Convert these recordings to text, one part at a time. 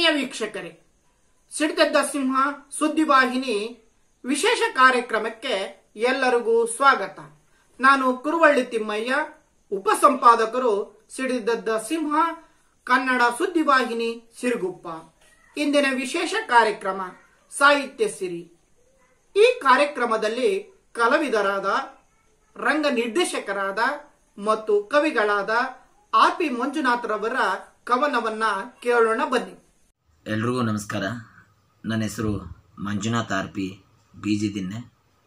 ಆತ್ಮೀಯ ವೀಕ್ಷಕರೇ ಸಿಡಿದದ್ದ ಸಿಂಹ ಸುದ್ದಿವಾಹಿನಿ ವಿಶೇಷ ಕಾರ್ಯಕ್ರಮಕ್ಕೆ ಎಲ್ಲರಿಗೂ ಸ್ವಾಗತ ನಾನು ಕುರುವಳ್ಳಿ ತಿಮ್ಮಯ್ಯ ಉಪಸಂಪಾದಕರು ಸಿಡಿದದ್ದ ಸಿಂಹ ಕನ್ನಡ ಸುದ್ದಿವಾಹಿನಿ ಸಿರುಗುಪ್ಪ ಇಂದಿನ ವಿಶೇಷ ಕಾರ್ಯಕ್ರಮ ಸಾಹಿತ್ಯ ಸಿರಿ ಈ ಕಾರ್ಯಕ್ರಮದಲ್ಲಿ ಕಲಾವಿದರಾದ ರಂಗ ನಿರ್ದೇಶಕರಾದ ಮತ್ತು ಕವಿಗಳಾದ ಆರ್ ಪಿ ಮಂಜುನಾಥ್ರವರ ಕವನವನ್ನ ಕೇಳೋಣ ಬನ್ನಿ ಎಲ್ರಿಗೂ ನಮಸ್ಕಾರ ನನ್ನ ಹೆಸರು ಮಂಜುನಾಥ್ ಆರ್ ಪಿ ಬೀಜಿದಿನ್ನೆ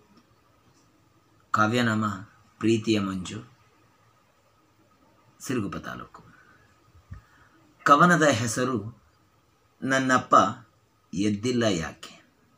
ಕಾವ್ಯನಾಮ ಪ್ರೀತಿಯ ಮಂಜು ಸಿರುಗುಪ್ಪ ತಾಲೂಕು ಕವನದ ಹೆಸರು ನನ್ನಪ್ಪ ಎದ್ದಿಲ್ಲ ಯಾಕೆ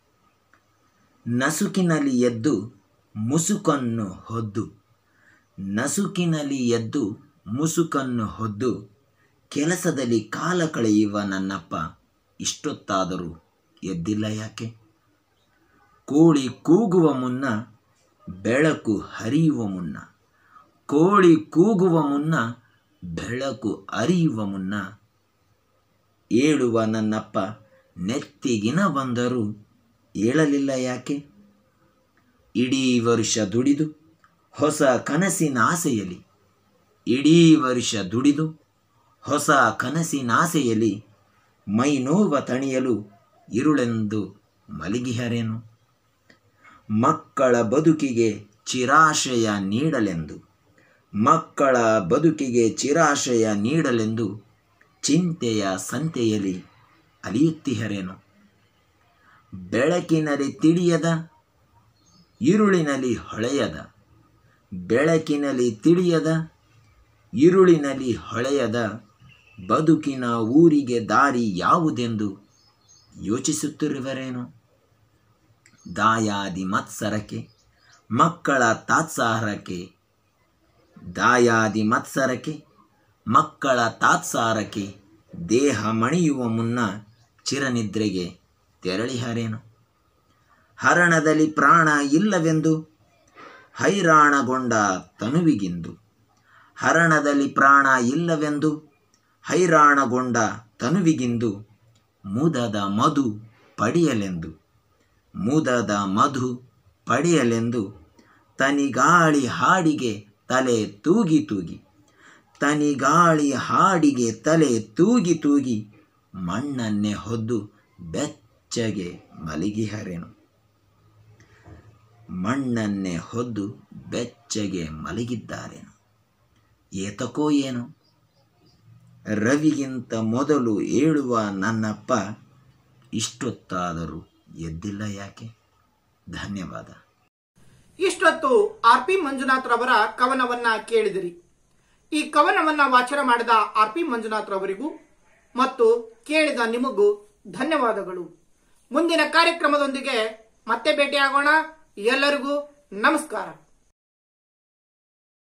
ನಸುಕಿನಲ್ಲಿ ಎದ್ದು ಮುಸುಕನ್ನು ಹೊದ್ದು ನಸುಕಿನಲ್ಲಿ ಎದ್ದು ಮುಸುಕನ್ನು ಹೊದ್ದು ಕೆಲಸದಲ್ಲಿ ಕಾಲ ಕಳೆಯುವ ನನ್ನಪ್ಪ ಇಷ್ಟೊತ್ತಾದರೂ ಎದ್ದಿಲ್ಲ ಯಾಕೆ ಕೋಳಿ ಕೂಗುವ ಮುನ್ನ ಬೆಳಕು ಹರಿಯುವ ಮುನ್ನ ಕೋಳಿ ಕೂಗುವ ಮುನ್ನ ಬೆಳಕು ಅರಿಯುವ ಮುನ್ನ ಏಳುವ ನನ್ನಪ್ಪ ನೆತ್ತಿಗಿನ ಬಂದರೂ ಏಳಲಿಲ್ಲ ಯಾಕೆ ಇಡೀ ವರ್ಷ ದುಡಿದು ಹೊಸ ಕನಸಿನ ಆಸೆಯಲ್ಲಿ ಇಡೀ ವರ್ಷ ದುಡಿದು ಹೊಸ ಕನಸಿನ ಆಸೆಯಲ್ಲಿ ಮೈ ನೋವ ತಣಿಯಲು ಇರುಳೆಂದು ಮಲಗಿಹರೇನು ಮಕ್ಕಳ ಬದುಕಿಗೆ ಚಿರಾಶಯ ನೀಡಲೆಂದು ಮಕ್ಕಳ ಬದುಕಿಗೆ ಚಿರಾಶಯ ನೀಡಲೆಂದು ಚಿಂತೆಯ ಸಂತೆಯಲ್ಲಿ ಅಲಿಯುತ್ತಿಹರೇನು ಬೆಳಕಿನಲ್ಲಿ ತಿಳಿಯದ ഇരുಳಿನಲ್ಲಿ ಹೊಳೆಯದ ಬೆಳಕಿನಲ್ಲಿ ತಿಳಿಯದ ഇരുಳಿನಲ್ಲಿ ಹೊಳೆಯದ ಬದುಕಿನ ಊರಿಗೆ ದಾರಿ ಯಾವುದೆಂದು ಯೋಚಿಸುತ್ತಿರುವರೇನು ದಾಯಾದಿ ಮತ್ಸರಕ್ಕೆ ಮಕ್ಕಳ ತಾತ್ಸಾರಕ್ಕೆ ದಾಯಾದಿ ಮತ್ಸರಕ್ಕೆ ಮಕ್ಕಳ ತಾತ್ಸಾರಕ್ಕೆ ದೇಹ ಮಣಿಯುವ ಮುನ್ನ ಚಿರನಿದ್ರೆಗೆ ತೆರಳಿಹರೇನು ಹರಣದಲ್ಲಿ ಪ್ರಾಣ ಇಲ್ಲವೆಂದು ಹೈರಾಣಗೊಂಡ ತನುವಿಗಿಂದು ಹರಣದಲ್ಲಿ ಪ್ರಾಣ ಇಲ್ಲವೆಂದು ಹೈರಾಣಗೊಂಡ ತನುವಿಗಿಂದು ಮುದದ ಮಧು ಪಡೆಯಲೆಂದು ಮುದದ ಮಧು ಪಡೆಯಲೆಂದು ತನಿಗಾಳಿ ಹಾಡಿಗೆ ತಲೆ ತೂಗಿ ತೂಗಿ ತನಿಗಾಳಿ ಹಾಡಿಗೆ ತಲೆ ತೂಗಿ ತೂಗಿ ಮಣ್ಣನ್ನೇ ಹೊದ್ದು ಬೆಚ್ಚಗೆ ಮಲಗಿಹರೇನು ಮಣ್ಣನ್ನೇ ಹೊದ್ದು ಬೆಚ್ಚಗೆ ಮಲಗಿದ್ದಾರೇನು ಏತಕೋ ಏನು ರವಿಗಿಂತ ಮೊದಲು ಏಳುವ ನನ್ನಪ್ಪ ಇಷ್ಟೊತ್ತಾದರೂ ಎದ್ದಿಲ್ಲ ಯಾಕೆ ಧನ್ಯವಾದ ಇಷ್ಟೊತ್ತು ಆರ್ ಪಿ ಮಂಜುನಾಥ್ ರವರ ಕವನವನ್ನ ಕೇಳಿದಿರಿ ಈ ಕವನವನ್ನ ವಾಚನ ಮಾಡಿದ ಆರ್ ಪಿ ಮಂಜುನಾಥ್ ರವರಿಗೂ ಮತ್ತು ಕೇಳಿದ ನಿಮಗೂ ಧನ್ಯವಾದಗಳು ಮುಂದಿನ ಕಾರ್ಯಕ್ರಮದೊಂದಿಗೆ ಮತ್ತೆ ಭೇಟಿಯಾಗೋಣ ಎಲ್ಲರಿಗೂ ನಮಸ್ಕಾರ